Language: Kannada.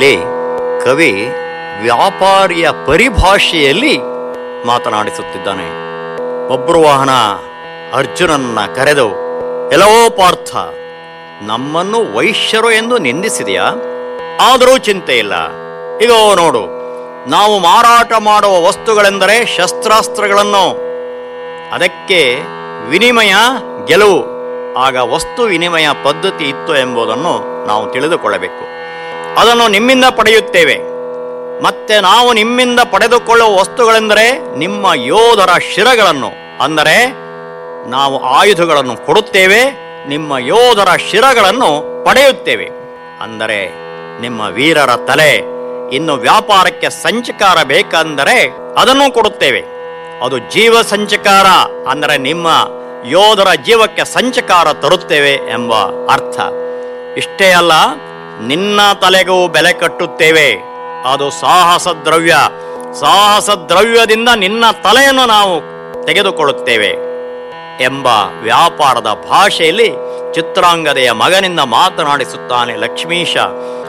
ಇಲ್ಲಿ ಕವಿ ವ್ಯಾಪಾರಿಯ ಪರಿಭಾಷೆಯಲ್ಲಿ ಮಾತನಾಡಿಸುತ್ತಿದ್ದಾನೆ ಬಬ್ರುವಾಹನ ಅರ್ಜುನನ್ನ ಕರೆದು ಎಲ್ಲವೋ ಪಾರ್ಥ ನಮ್ಮನ್ನು ವೈಶ್ಯರು ಎಂದು ನಿಂದಿಸಿದೆಯಾ ಆದರೂ ಚಿಂತೆ ಇಲ್ಲ ಇದೋ ನೋಡು ನಾವು ಮಾರಾಟ ಮಾಡುವ ವಸ್ತುಗಳೆಂದರೆ ಶಸ್ತ್ರಾಸ್ತ್ರಗಳನ್ನು ಅದಕ್ಕೆ ವಿನಿಮಯ ಗೆಲುವು ಆಗ ವಸ್ತು ವಿನಿಮಯ ಪದ್ಧತಿ ಇತ್ತು ಎಂಬುದನ್ನು ನಾವು ತಿಳಿದುಕೊಳ್ಳಬೇಕು ಅದನ್ನು ನಿಮ್ಮಿಂದ ಪಡೆಯುತ್ತೇವೆ ಮತ್ತೆ ನಾವು ನಿಮ್ಮಿಂದ ಪಡೆದುಕೊಳ್ಳುವ ವಸ್ತುಗಳೆಂದರೆ ನಿಮ್ಮ ಯೋಧರ ಶಿರಗಳನ್ನು ಅಂದರೆ ನಾವು ಆಯುಧಗಳನ್ನು ಕೊಡುತ್ತೇವೆ ನಿಮ್ಮ ಯೋಧರ ಶಿರಗಳನ್ನು ಪಡೆಯುತ್ತೇವೆ ಅಂದರೆ ನಿಮ್ಮ ವೀರರ ತಲೆ ಇನ್ನು ವ್ಯಾಪಾರಕ್ಕೆ ಸಂಚಕಾರ ಬೇಕೆಂದರೆ ಅದನ್ನು ಕೊಡುತ್ತೇವೆ ಅದು ಜೀವ ಸಂಚಕಾರ ಅಂದರೆ ನಿಮ್ಮ ಯೋಧರ ಜೀವಕ್ಕೆ ಸಂಚಕಾರ ತರುತ್ತೇವೆ ಎಂಬ ಅರ್ಥ ಇಷ್ಟೇ ಅಲ್ಲ ನಿನ್ನ ತಲೆಗೂ ಬೆಲೆ ಕಟ್ಟುತ್ತೇವೆ ಅದು ಸಾಹಸ ದ್ರವ್ಯ ಸಾಹಸ ದ್ರವ್ಯದಿಂದ ನಿನ್ನ ತಲೆಯನ್ನು ನಾವು ತೆಗೆದುಕೊಳ್ಳುತ್ತೇವೆ ಎಂಬ ವ್ಯಾಪಾರದ ಭಾಷೆಯಲ್ಲಿ ಚಿತ್ರಾಂಗದೆಯ ಮಗನಿಂದ ಮಾತನಾಡಿಸುತ್ತಾನೆ ಲಕ್ಷ್ಮೀಶ